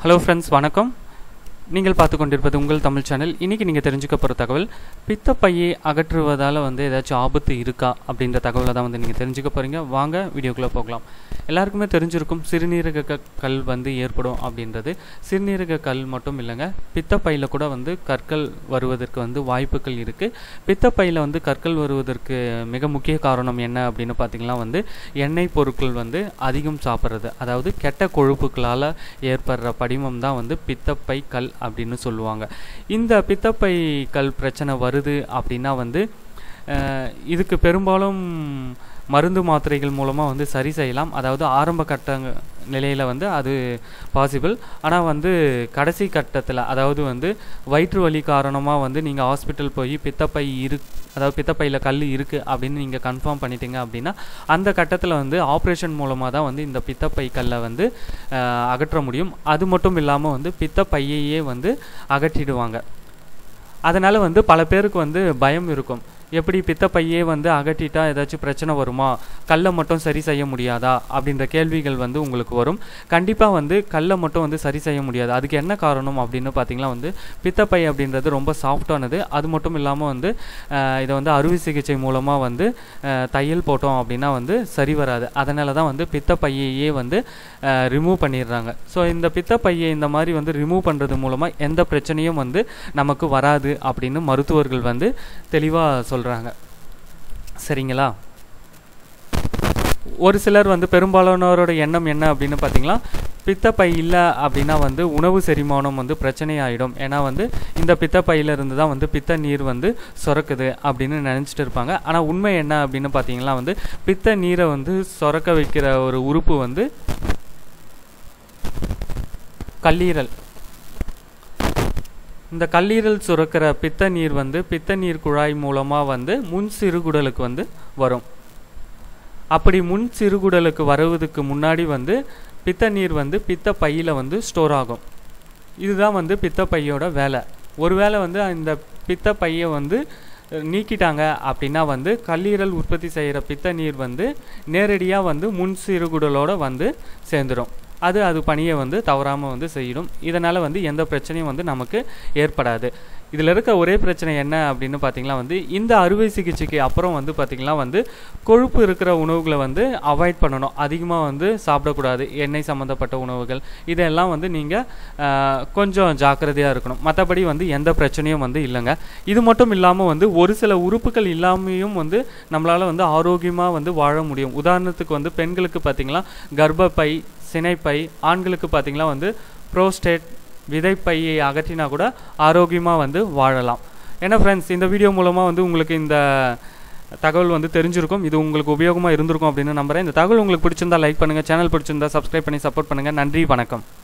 hello friends வணக்கம் நீங்கள் பார்த்து கொண்டிருப்பது உங்கள் தமிழ் சேனல் இன்றைக்கி நீங்கள் தெரிஞ்சுக்க போகிற தகவல் பித்தப்பையை அகற்றுவதால் வந்து ஏதாச்சும் ஆபத்து இருக்கா அப்படின்ற தகவலை தான் வந்து நீங்கள் தெரிஞ்சுக்க போகிறீங்க வாங்க வீடியோக்குள்ளே போகலாம் எல்லாருக்குமே தெரிஞ்சிருக்கும் சிறுநீரக க- கல் வந்து ஏற்படும் அப்படின்றது சிறுநீரக கல் மட்டும் இல்லைங்க பித்தப்பையில் கூட வந்து கற்கள் வருவதற்கு வந்து வாய்ப்புகள் இருக்குது பித்தப்பையில் வந்து கற்கள் வருவதற்கு மிக முக்கிய காரணம் என்ன அப்படின்னு பார்த்தீங்கன்னா வந்து எண்ணெய் பொருட்கள் வந்து அதிகம் சாப்பிட்றது அதாவது கெட்ட கொழுப்புகளால் ஏற்படுற படிமம் தான் வந்து பித்தப்பை கல் அப்படின்னு சொல்லுவாங்க இந்த பித்தப்பை கல் பிரச்சனை வருது அப்படின்னா வந்து அஹ், இதுக்கு பெரும்பாலும் மருந்து மாத்திரைகள் மூலமாக வந்து சரி செய்யலாம் அதாவது ஆரம்ப கட்ட நிலையில் வந்து அது பாசிபிள் ஆனால் வந்து கடைசி கட்டத்தில் அதாவது வந்து வயிற்று வலி காரணமாக வந்து நீங்கள் ஹாஸ்பிட்டல் போய் பித்தப்பை இரு அதாவது பித்தப்பையில் கல் இருக்குது அப்படின்னு நீங்கள் கன்ஃபார்ம் பண்ணிட்டீங்க அப்படின்னா அந்த கட்டத்தில் வந்து ஆப்ரேஷன் மூலமாக தான் வந்து இந்த பித்தப்பை கல்லை வந்து அஹ், அகற்ற முடியும் அது மட்டும் இல்லாமல் வந்து பித்தப்பையையே வந்து அகற்றிடுவாங்க அதனால் வந்து பல பேருக்கு வந்து பயம் இருக்கும் எப்படி பித்தப்பையே வந்து அகற்றிட்டா ஏதாச்சும் பிரச்சனை வருமா கல்லை மட்டும் சரி செய்ய முடியாதா அப்படின்ற கேள்விகள் வந்து உங்களுக்கு வரும் கண்டிப்பாக வந்து கல்லை மட்டும் வந்து சரி செய்ய முடியாது அதுக்கு என்ன காரணம் அப்படின்னு பார்த்தீங்கன்னா வந்து பித்தப்பை அப்படின்றது ரொம்ப சாஃப்டானது அது மட்டும் இல்லாமல் வந்து அஹ், இதை வந்து அறுவை சிகிச்சை மூலமாக வந்து அஹ், தையல் போட்டோம் அப்படின்னா வந்து சரி வராது அதனால தான் வந்து பித்தப்பையையே வந்து ரிமூவ் பண்ணிடுறாங்க ஸோ இந்த பித்தப்பையை இந்த மாதிரி வந்து ரிமூவ் பண்ணுறது மூலமாக எந்த பிரச்சனையும் வந்து நமக்கு வராது அப்படின்னு மருத்துவர்கள் வந்து தெளிவாக சொல்கிறாங்க சரிங்களா ஒரு சிலர் வந்து பெரும்பாலானோரோட எண்ணம் என்ன அப்படின்னு பார்த்தீங்கன்னா பித்தப்பை இல்லை அப்படின்னா வந்து உணவு செரிமானம் வந்து பிரச்சனை ஆகிடும் ஏன்னா வந்து இந்த பித்தப்பையில இருந்து தான் வந்து பித்த நீர் வந்து சுரக்குது அப்படின்னு நினச்சிட்டு இருப்பாங்க ஆனால் உண்மை என்ன அப்படின்னு பார்த்தீங்கன்னா வந்து பித்த நீரை வந்து சுரக்க வைக்கிற ஒரு உறுப்பு வந்து கல்லீரல் இந்த கல்லீரல் சுரக்கிற பித்த நீர் வந்து பித்த நீர் குழாய் மூலமாக வந்து முன் சிறுகுடலுக்கு வந்து வரும் அப்படி முன் சிறுகுடலுக்கு வருவதுக்கு முன்னாடி வந்து பித்த நீர் வந்து பித்த பையில் வந்து ஸ்டோர் ஆகும் இதுதான் வந்து பித்த பையோட வேலை ஒருவேளை வந்து இந்த பித்த பையை வந்து அஹ், நீக்கிட்டாங்க அப்படின்னா வந்து கல்லீரல் உற்பத்தி செய்கிற பித்த நீர் வந்து நேரடியாக வந்து முன் சிறுகுடலோட வந்து சேர்ந்துடும் அது அது பணியை வந்து தவறாமல் வந்து செய்யிடும் இதனால் வந்து எந்த பிரச்சனையும் வந்து நமக்கு ஏற்படாது இதில் இருக்க ஒரே பிரச்சனை என்ன அப்படின்னு பார்த்தீங்கன்னா வந்து இந்த அறுவை சிகிச்சைக்கு அப்புறம் வந்து பார்த்திங்கன்னா வந்து கொழுப்பு இருக்கிற உணவுகளை வந்து அவாய்ட் பண்ணணும் அதிகமாக வந்து சாப்பிடக்கூடாது எண்ணெய் சம்மந்தப்பட்ட உணவுகள் இதெல்லாம் வந்து நீங்கள் கொஞ்சம் ஜாக்கிரதையாக இருக்கணும் மற்றபடி வந்து எந்த பிரச்சனையும் வந்து இல்லைங்க இது மட்டும் இல்லாமல் வந்து ஒரு சில உறுப்புகள் இல்லாமையும் வந்து நம்மளால் வந்து ஆரோக்கியமாக வந்து வாழ முடியும் உதாரணத்துக்கு வந்து பெண்களுக்கு பார்த்திங்கன்னா கர்ப்பப்பை சினைப்பை ஆண்களுக்கு பார்த்திங்கன்னா வந்து ப்ரோஸ்டேட் விதைப்பையை அகற்றினா கூட ஆரோக்கியமாக வந்து வாழலாம் ஏன்னா ஃப்ரெண்ட்ஸ் இந்த வீடியோ மூலமாக வந்து உங்களுக்கு இந்த தகவல் வந்து தெரிஞ்சிருக்கும் இது உங்களுக்கு உபயோகமாக இருந்திருக்கும் அப்படின்னு நம்புறேன் இந்த தகவல் உங்களுக்கு பிடிச்சிருந்தா லைக் பண்ணுங்கள் சேனல் பிடிச்சிருந்தா சப்ஸ்கிரைப் பண்ணி சப்போர்ட் பண்ணுங்கள் நன்றி வணக்கம்